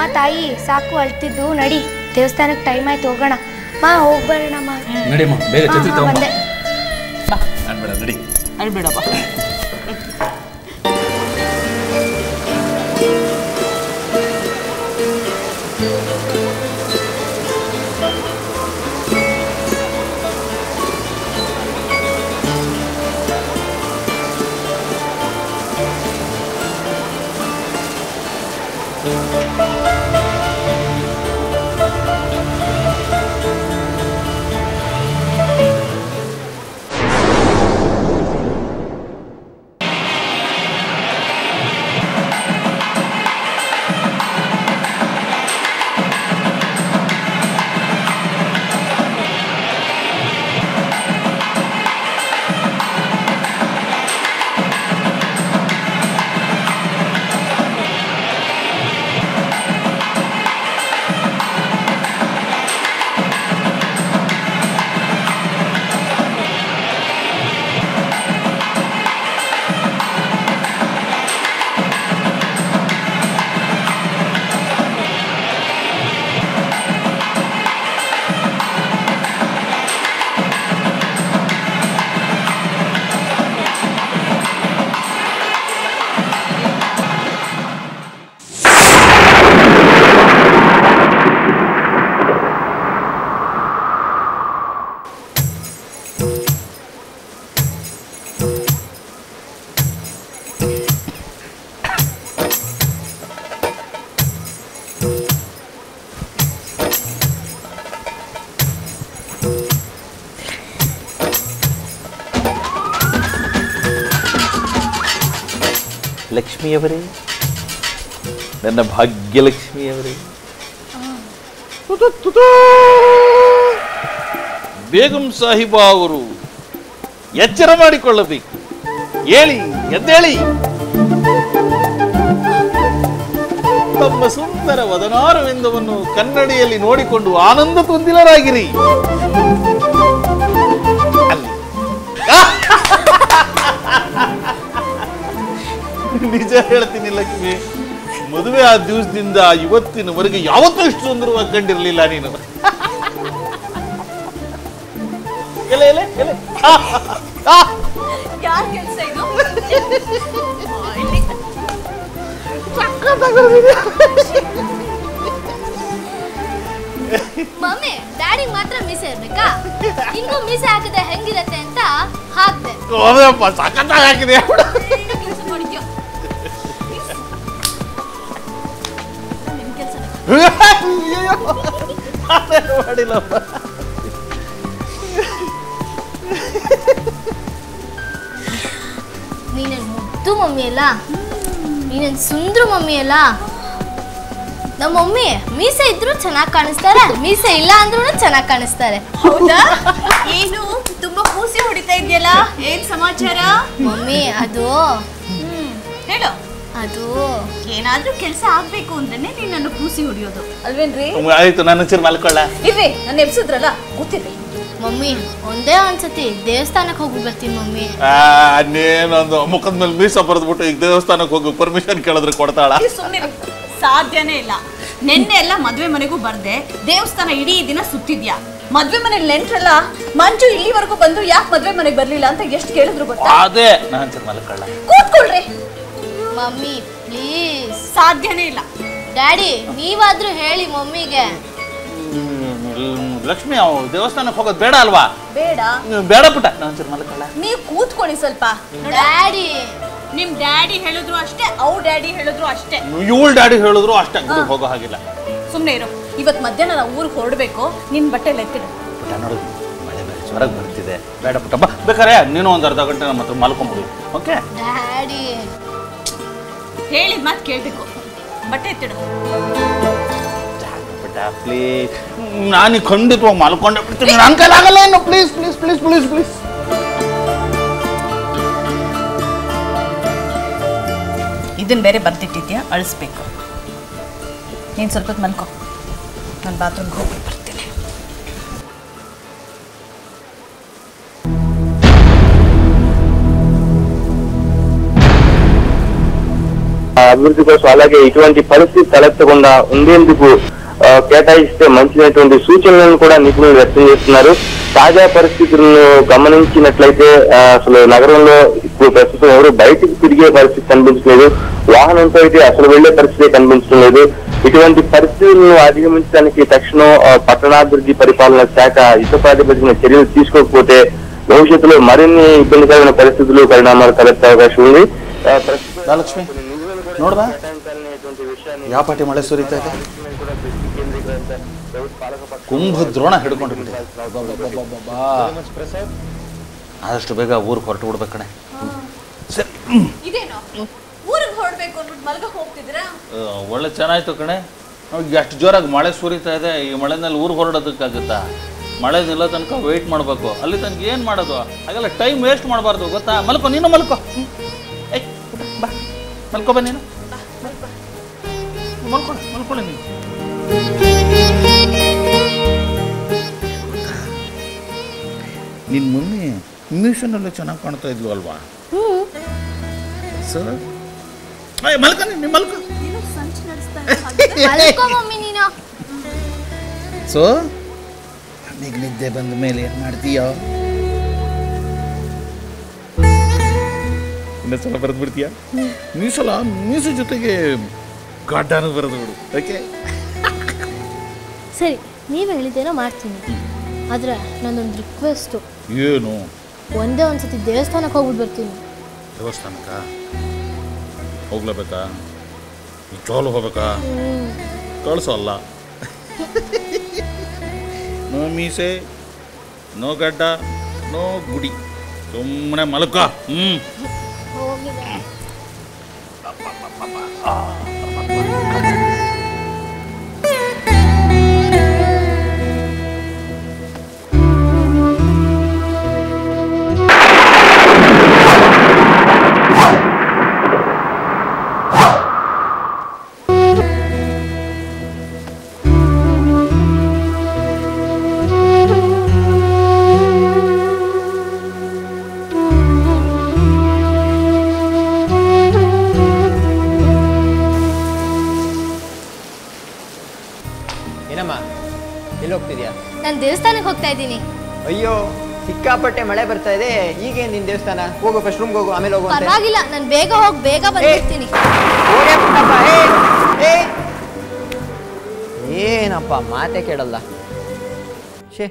ತಾಯಿ ಸಾಕು ಅಳ್ತಿದ್ದು ನಡಿ ದೇವಸ್ಥಾನಕ್ಕೆ ಟೈಮ್ ಆಯ್ತು ಹೋಗೋಣ ಮಾ ಹೋಗ್ಬರೋಣಮ್ಮ ನಡಿಯಮ್ಮ ಬೇಗ ಹಾ, ಛತ್ರಿ ಹಾ, ತಗೊಂಬ ಬಂದೆ ಅನ್ಬೇಡ ನಡಿ ಅಳ್ಬೇಡಪ್ಪ ಲಕ್ಷ್ಮಿಯವರೇ ನನ್ನ ಭಾಗ್ಯಲಕ್ಷ್ಮಿಯವರೇ ಬೇಗಂ ಸಾಹಿಬ ಅವರು ಎಚ್ಚರ ಮಾಡಿಕೊಳ್ಳಬೇಕು ಹೇಳಿ ಎದ್ದೇಳಿ ತಮ್ಮ ಸುಂದರ ವದನಾರವಿಂದವನ್ನು ಕನ್ನಡಿಯಲ್ಲಿ ನೋಡಿಕೊಂಡು ಆನಂದ ತುಂದಿಲರಾಗಿರಿ ಅಲ್ಲಿ ನಿಜ ಹೇಳ್ತೀನಿ ಲಕ್ಷ್ಮಿ ಮದುವೆ ಆ ದಿವಸದಿಂದ ಇವತ್ತಿನವರೆಗೆ ಯಾವತ್ತೂ ಇಷ್ಟು ಸುಂದರವಾಗಿ ಕಂಡಿರಲಿಲ್ಲ ನೀನು ಎಲೆ ಎಲೆ ಎಲೆ ಆ, ಆ, ಯಾರ ಕೆಲಸ ಇದು ಮಮ್ಮಿ ಡ್ಯಾಡಿ ಮಾತ್ರ ಮೀಸೆ ಇರ್ಬೇಕಾ ಹಿಂಗೂ ಮೀಸೆ ಹಾಕಿದ್ರೆ ಹೆಂಗಿರತ್ತೆ ಅಂತ ಹಾಕ್ದೆ ಹೋದಪ್ಪ ಸಖತ್ತಾಗಿ ಹಾಕಿದೆ ಕೆಲಸ ಮಾಡಿದ್ಯೋ ನಿಮ್ ಕೆಲಸ ಅಯ್ಯಯ್ಯೋ, ನಾನೇನು ಮಾಡಿಲ್ಲಪ್ಪ ನೀನೇನ್ ಮುದ್ದು ಮಮ್ಮಿ ಅಲ್ಲ ನೀನೇನ್ ಸುಂದ್ರ ಮಮ್ಮಿ ಅಲ್ಲ ನಮ್ಮ ಮಮ್ಮಿ ಮೀಸೆ ಇದ್ರು ಚೆನ್ನಾಗಿ ಕಾಣಿಸ್ತಾರೆ ಮೀಸೆ ಇಲ್ಲ ಅಂದ್ರೂ ಚೆನ್ನಾಗಿ ಕಾಣಿಸ್ತಾರೆ ಹೌದಾ ಏನು ತುಂಬಾ ಕೂಸಿ ಹೊಡಿತಾ ಇದೆಯಲ್ಲ ಏನ್ ಸಮಾಚಾರ ಮಮ್ಮಿ ಅದು ಹ್ಮ್ ಹೇಳು ಅದು ಏನಾದ್ರೂ ಕೆಲಸ ಆಗ್ಬೇಕು ಅಂದ್ರೇನೆ ನೀನ್ ನನ್ನ ಕೂಸಿ ಹೊಡಿಯೋದು ಅಲ್ವೇನ್ರಿ ಆಯ್ತು ನನ್ನ ಚೂರು ಮಲ್ಕೊಳ್ಳ ಇರ್ರಿ ನನ್ನ ಎಬ್ಸಿದ್ರಲ್ಲ ಗೊತ್ತಿರ್ರಿ ಮಮ್ಮಿ ಒಂದೇ ಒಂದ್ಸತಿ ದೇವಸ್ಥಾನಕ್ಕೆ ಹೋಗಿ ಬರ್ತೀನಿ ಮಮ್ಮಿ ಅನ್ನೇನೊಂದು ಮುಖದ ಮೇಲೆ ಮೀಸ ಬರೆದ್ಬಿಟ್ಟು ಈಗ ದೇವಸ್ಥಾನಕ್ಕೆ ಹೋಗಿ ಪರ್ಮಿಷನ್ ಕೇಳಿದ್ರೆ ಕೊಡ್ತಾಳ ಸುಮ್ಮನೆ ಸಾಧ್ಯನೇ ಇಲ್ಲ ನಿನ್ನೆ ಎಲ್ಲ ಮದ್ವೆ ಮನೆಗೂ ಬರ್ದೆ ದೇವಸ್ಥಾನ ಇಡೀ ದಿನ ಸುತ್ತಿದ್ಯಾ ಮದ್ವೆ ಮನೆಗೆ ನೆಂಟ್ರಲ್ಲ ಮಂಜು ಇಲ್ಲಿವರೆಗೂ ಬಂದು ಯಾಕೆ ಮದ್ವೆ ಮನೆಗೆ ಬರ್ಲಿಲ್ಲ ಅಂತ ಎಷ್ಟು ಕೇಳಿದ್ರು ಗೊತ್ತಾ ಅದೇ ನಾನು ಚೂರು ಮಲ್ಕೊಳ್ಳ ಕೂತ್ಕೊಳ್ರಿ ಮಮ್ಮಿ ಪ್ಲೀಸ್ ಸಾಧ್ಯನೇ ಇಲ್ಲ ಡ್ಯಾಡಿ ನೀವಾದ್ರೂ ಹೇಳಿ ಮಮ್ಮಿಗೆ ಲಕ್ಷ್ಮಿ ಅವ್ ದೇವಸ್ಥಾನಕ್ಕೆ ಹೋಗೋದು ಬೇಡ ಅಲ್ವಾ ಬೇಡ ಬೇಡ ಪುಟ್ಟ ನಾನು ಚೂರು ಮಲ್ಕೊಳ್ಳ ನೀವು ಕೂತ್ಕೊಳ್ಳಿ ಸ್ವಲ್ಪ ಡ್ಯಾಡಿ ನಿಮ್ ಡ್ಯಾಡಿ ಹೇಳಿದ್ರು ಅಷ್ಟೇ ಅವ್ರ ಡ್ಯಾಡಿ ಹೇಳಿದ್ರು ಅಷ್ಟೇ ಇವಳು ಡ್ಯಾಡಿ ಹೇಳಿದ್ರು ಅಷ್ಟೇ ಗುಡಿಗೆ ಹೋಗೋ ಹಾಗಿಲ್ಲ ಸುಮ್ನೆ ಇರು ಇವತ್ ಮಧ್ಯಾಹ್ನ ನಾವು ಊರಿಗೆ ಹೊರಡ್ಬೇಕು ನಿನ್ ಬಟ್ಟೆ ಎತ್ತಿಡು ಪುಟ್ಟ ನೋಡು ಮಳೆ ಬೇರೆ ಜೋರಾಗಿ ಬರ್ತಿದೆ ಬೇಡ ಪುಟ್ಟ ಬಾ ಬೇಕಾರೆ ನೀನು ಒಂದು ಅರ್ಧ ಗಂಟೆ ನಮ್ಮ ಹತ್ರ ಮಲ್ಕೊಂಬಿಡಿ ಓಕೆ ಡ್ಯಾಡಿ ಹೇಳಿದ ಮಾತು ಕೇಳ್ಬೇಕು ಬಟ್ಟೆ ಎತ್ತಿಡು ಪುಟ್ಟ ಪ್ಲೀಸ್ ನಾನು ಖಂಡಿತವಾಗಿ ಮಲ್ಕೊಂಡೆ ಬಿಡ್ತೀನಿ ನನ್ನ ಕೈಲಾಗಲ್ಲ ಏನು please please please please please ಇದನ್ನ ಬೇರೆ ಬರ್ದಿಟ್ಟಿದ್ಯಾ ಅಳಿಸ್ಬೇಕು ನೀನು ಸ್ವಲ್ಪ ಹೊತ್ತು ಮಲ್ಕೋ ನಾನು ಬಾತ್ರೂಮ್ಗೆ ಹೋಗಿ ಬರ್ತೀನಿ అభివృద్ధి కోసం అలాగే ఇటువంటి పరిస్థితి తలెత్తకుండా ఉండేందుకు ఆ, కేటాయిస్తే మంచిదైనటువంటి సూచనలను కూడా నిపుణులు వ్యక్తం చేస్తున్నారు తాజా పరిస్థితులను గమనించినట్లయితే ఆ, అసలు నగరంలో ఇప్పుడు ప్రస్తుతం ఎవరు బయటికి తిరిగే పరిస్థితి కనిపించలేదు వాహనంతో అయితే అసలు వెళ్లే పరిస్థితి కనిపించడం లేదు ఇటువంటి పరిస్థితులను అధిగమించడానికి తక్షణం ఆ, పట్టణాభివృద్ధి పరిపాలన శాఖ యుద్ధ ప్రాతిపదికన చర్యలు తీసుకోకపోతే భవిష్యత్తులో మరిన్ని ఇబ్బందికరమైన పరిస్థితులు పరిణామాలు తలెత్తే అవకాశం ఉంది ఆ, ప్రస్తుతం ಧನಲಕ್ಷ್ಮಿ ನೋಡ್ದ ಯಾವ ಪಾಟಿ ಮಳೆ ಸುರಿತಾ ಇದೆ ಕುಂಭ ದ್ರೋಣ ಹಿಡ್ಕೊಂಡು ಬಿಟ್ಟಿದೆ ಆದಷ್ಟು ಬೇಗ ಊರಿಗೆ ಹೊರಟು ಬಿಡ್ಬೇಕು ಕಣೆ ಸರಿ ಇದೇನೋ ಊರಿಗೆ ಹೊರಡ್ಬೇಕು ಅಂದ್ಬಿಟ್ಟು ಮಲ್ಗ ಹೋಗ್ತಿದ್ದೀರಾ ಆ, ಒಳ್ಳೆ ಚೆನ್ನಾಯ್ತು ಕಣೆ ಅವ್ರಿಗೆ ಎಷ್ಟು ಜೋರಾಗಿ ಮಳೆ ಸುರಿತಾ ಇದೆ ಈ ಮಳೆನಲ್ಲಿ ಊರಿಗೆ ಹೊರಡೋದಕ್ಕಾಗುತ್ತಾ ಮಳೆ ನಿಲ್ಲೋ ತನಕ ವೆಯ್ಟ್ ಮಾಡಬೇಕು ಅಲ್ಲಿ ತನಕ ಏನು ಮಾಡೋದು ಹಾಗೆಲ್ಲ ಟೈಮ್ ವೇಸ್ಟ್ ಮಾಡಬಾರ್ದು ಗೊತ್ತಾ ಮಲ್ಕೋ ನೀನು ಮಲ್ಕೋ ಹ್ಮ್. ಏಯ್ ಪುಟ್ಟ, ಬಾ ಮಲ್ಕೋ ಬಾ ನೀನು ಮಲ್ಕೊಳ್ಳಿ ಮಲ್ಕೊಳ್ಳಿ ನೀನು ನಿನ್ನ ಮೊನ್ನೆ ಮ್ಯೂಷನಲ್ಲೇ ಚೆನ್ನಾಗಿ ಕಾಣ್ತಾ ಇದ್ಲು ಅಲ್ವಾ ಸರ್ ಮಲ್ಕ ನೀನು ಮಲ್ಕೋ ಏನೋ ಸಂಚು ನಡೆಸ್ತಾ ಮಲ್ಕೋ ಮಮ್ಮಿ ನೀನು ಸೊ ಈಗ ನಿದ್ದೆ ಬಂದ ಮೇಲೆ ಏನು ಮಾಡ್ತೀಯೋ ಇನ್ನೊಂದ್ಸಲ ಬರೆದು ಬಿಡ್ತೀಯ ಮೀಸಲ ಮೀಸು ಜೊತೆಗೆ ಗಡ್ಡನೂ ಬರೆದು ಬಿಡು ಓಕೆ ಸರಿ ನೀವು ಹೇಳಿದ್ದೇನೋ ಮಾಡ್ತೀನಿ ಆದ್ರೆ ನನ್ನೊಂದು ರಿಕ್ವೆಸ್ಟು ಏನು ಒಂದೇ ಒಂದ್ಸತಿ ದೇವಸ್ಥಾನಕ್ಕೆ ಹೋಗ್ಬಿಟ್ಟು ಬರ್ತೀನಿ ದೇವಸ್ಥಾನಕ್ಕ ಹೋಗ್ಲೇಬೇಕಾ ನಿಜವಾಗ್ಲೂ ಹೋಗ್ಬೇಕಾ ಕಳಿಸೋಲ್ಲ ನೋ ಮೀಸೆ ನೋ ಗಡ್ಡ ನೋ ಗುಡಿ ಸುಮ್ಮನೆ ಮಲ್ಕ ಹ್ಞೂ ಹೋಗಿದೆ ಏನಮ್ಮ ಎಲ್ಲಿ ಹೋಗ್ತಿದ್ಯಾ ನಾನು ದೇವಸ್ಥಾನಕ್ಕೆ ಹೋಗ್ತಾ ಇದ್ದೀನಿ ಅಯ್ಯೋ ಸಿಕ್ಕಾಪಟ್ಟೆ ಮಳೆ ಬರ್ತಾ ಇದೆ ಈಗೇನ್ ನಿನ್ ದೇವಸ್ಥಾನ ಹೋಗು ಫಸ್ಟ್ ರೂಮ್ಗೆ ಹೋಗು ಆಮೇಲೆ ಹೋಗು ಅಂತೆ ಪರವಾಗಿಲ್ಲ ನಾನು ಬೇಗ ಹೋಗಿ ಬೇಗ ಬಂದ್ಬಿಡ್ತೀನಿ ಓಡೇ ಪುಟ್ಟಪ್ಪ, ಏ, ಏ. ಏನಪ್ಪ ಮಾತೆ ಕೇಳಲ್ಲ ಶೇ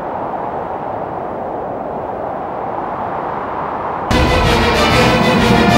ಆ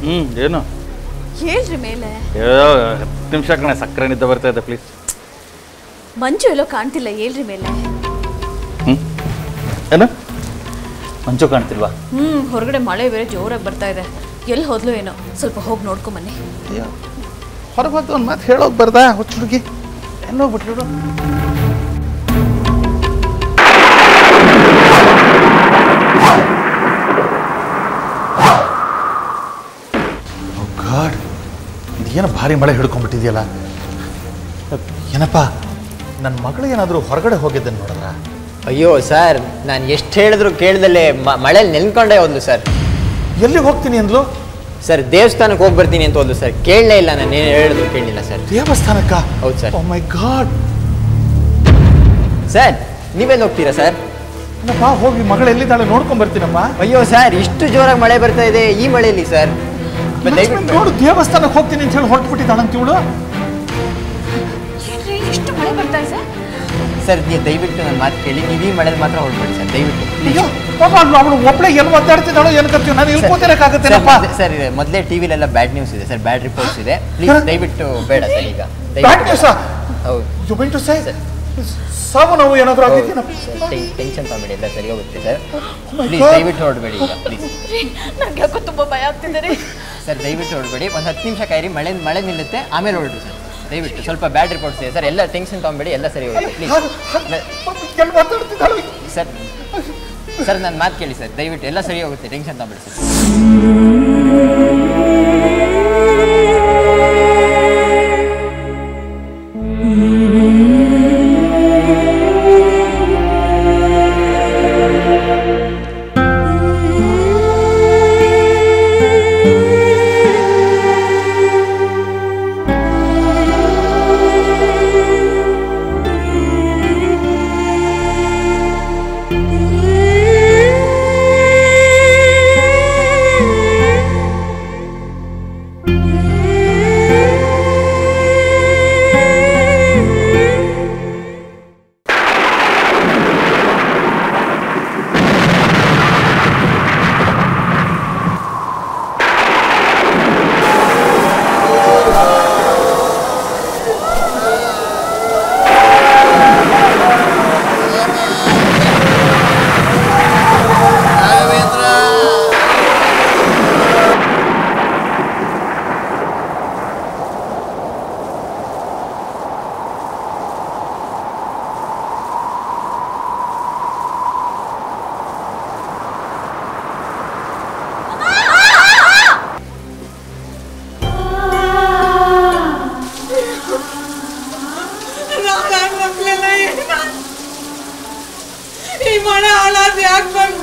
ಹ್ಞೂ ಏನು ಹೇಳ್ರಿ ಮೇಲೆ ಅಯ್ಯೋ ಹತ್ತು ನಿಮಿಷ ಕಣೆ ಸಕ್ಕರೆ ನಿದ್ದೆ ಬರ್ತಾ ಇದೆ ಪ್ಲೀಸ್ ಮಂಜು ಎಲ್ಲೋ ಕಾಣ್ತಿಲ್ಲ ಹೇಳ್ರಿ ಮೇಲೆ ಹ್ಞೂ ಏನು ಮಂಚು ಕಾಣ್ತಿಲ್ವಾ ಹ್ಮ್ ಹೊರಗಡೆ ಮಳೆ ಬೇರೆ ಜೋರಾಗಿ ಬರ್ತಾ ಇದೆ ಎಲ್ಲಿ ಹೋದ್ಲು ಏನೋ ಸ್ವಲ್ಪ ಹೋಗಿ ನೋಡ್ಕೊಂಬನ್ನಿ ಅಯ್ಯೋ ಹೊರಗೆ ಬಂದು ಒಂದು ಮಾತು ಹೇಳೋದು ಬರ್ದಾ ಹುಚ್ಚು ಹುಡುಗಿ ಎಲ್ಲೋಗ್ಬಿಟ್ಲು ಗಾಡ್ ಇದೇನು ಭಾರಿ ಮಳೆ ಹಿಡ್ಕೊಂಡ್ಬಿಟ್ಟಿದೆಯಲ್ಲ ಏನಪ್ಪ ನನ್ನ ಮಗಳು ಏನಾದರೂ ಹೊರಗಡೆ ಹೋಗಿದ್ದನ್ನು ನೋಡಿದ್ರ ಅಯ್ಯೋ ಸರ್ ನಾನು ಎಷ್ಟು ಹೇಳಿದ್ರು ಕೇಳ್ದಲ್ಲೇ ಮ- ಮಳೇಲಿ ನೆನ್ಕೊಂಡೇ ಹೋದ್ಲು ಸರ್ ಎಲ್ಲಿಗೆ ಹೋಗ್ತೀನಿ ಅಂದ್ಲು ಸರ್ ದೇವಸ್ಥಾನಕ್ಕೆ ಹೋಗಿ ಬರ್ತೀನಿ ಅಂತ ಹೋದ್ಲು ಸರ್ ಕೇಳಲೇ ಇಲ್ಲ ನಾನು ಏನು ಹೇಳಿದ್ರು ಕೇಳಲಿಲ್ಲ ಸರ್ ದೇವಸ್ಥಾನಕ್ಕ ಹೌದು sir. Oh my god sir ನೀವೆಲ್ಲಿ ಹೋಗ್ತೀರಾ ಸರ್ ಏನಪ್ಪ ಹೋಗಿ ಮಗಳು ಎಲ್ಲಿದ್ದಾಳೆ ನೋಡ್ಕೊಂಡ್ ಬರ್ತೀನಮ್ಮ ಅಯ್ಯೋ ಸರ್ ಇಷ್ಟು ಜೋರಾಗಿ ಮಳೆ ಬರ್ತಾ ಇದೆ ಈ ಮಳೆಯಲ್ಲಿ ಸರ್ ದಯವಿಟ್ಟು ನೋಡು ದೇವಸ್ಥಾನಕ್ಕೆ ಹೋಗ್ತೀನಿ ಅಂತ ಹೇಳಿ ಹೊರಟ್ಬಿಟ್ಟಿದ್ದಾಳಂತ ಇವಳು ಏನ್ರಿ ಇಷ್ಟು ಮಳೆ ಬರ್ತಾ ಇದೆ ಸರ್ ನೀವು ದಯವಿಟ್ಟು ನನ್ನ ಮಾತು ಕೇಳಿ ನೀವು ಈ ಮಳೆಯಲ್ಲಿ ಮಾತ್ರ ಹೊರಡ್ಬೇಡಿ ಸರ್ ದಯವಿಟ್ಟು ಅಯ್ಯೋ ಪಾಪ ಅವಳು ಒಬ್ಳೆ ಎಲ್ಲಿ ಒದ್ದಾಡ್ತಿದ್ದಾಳೋ ಏನು ಕರ್ತೀವಿ ನಾನು ಇಲ್ಲಿ ಕೂತಿರಕ್ಕಾಗತ್ತೇನಪ್ಪ ಸರ್ ಇದೆ ಮೊದಲೇ ಟಿವಿಲೆಲ್ಲ ಬ್ಯಾಡ್ ನ್ಯೂಸ್ ಇದೆ ಸರ್ ಬ್ಯಾಡ್ ರಿಪೋರ್ಟ್ಸ್ ಇದೆ ಪ್ಲೀಸ್ Sir. ದಯವಿಟ್ಟು ಬೇಡ ಸರ್ ಈಗ ಬ್ಯಾಡ್ ನ್ಯೂಸ್ ಹೌದು ಯು ಮೀನ್ ಟು ಸೇ ಸಾವು ನೋವು ಏನಾದರೂ ಆಗಿದ್ದೀನಪ್ಪ ಟೆನ್ಷನ್ ತಗೊಂಬೇಡಿ ಎಲ್ಲ ಸರಿ ಹೋಗುತ್ತೆ ಸರ್ my ಪ್ಲೀಸ್ God. ದಯವಿಟ್ಟು ಹೊರಡಬೇಡಿ ಈಗ ಪ್ಲೀಸ್ ನಂಗೆ ಯಾಕೋ ತುಂಬಾ ಭಯ ಆಗ್ತಿದೆ ರೀ ಸರ್ ದಯವಿಟ್ಟು ಹೊರಡಬೇಡಿ ಒಂದು ಹತ್ತು ನಿಮಿಷ ಕಾಯಿರಿ ಮಳೆ ಮಳೆ ನಿಲ್ಲುತ್ತೆ ಆಮೇಲೆ ಹೊರಡು ಸರ್ ದಯವಿಟ್ಟು ಸ್ವಲ್ಪ ಬ್ಯಾಡ್ ರಿಪೋರ್ಟ್ಸ್ ಇದೆ ಸರ್ ಎಲ್ಲ ಟೆನ್ಷನ್ ತಗೊಂಬೇಡಿ ಎಲ್ಲ ಸರಿ ಹೋಗುತ್ತೆ ಪ್ಲೀಸ್ ಎಲ್ಲಿ ಒದ್ದಾಡ್ತಿದ್ದಾಳು ಸರ್ ಸರ್ ನನ್ನ ಮಾತು ಕೇಳಿ ಸರ್ ದಯವಿಟ್ಟು ಎಲ್ಲ ಸರಿ ಹೋಗುತ್ತೆ ಟೆನ್ಷನ್ ತಗೊಂಬೇಡಿ ಸರ್ ಈ ಮಳೆ ಹಾಳಾದ್ ಯಾಕೆ ಬಂತು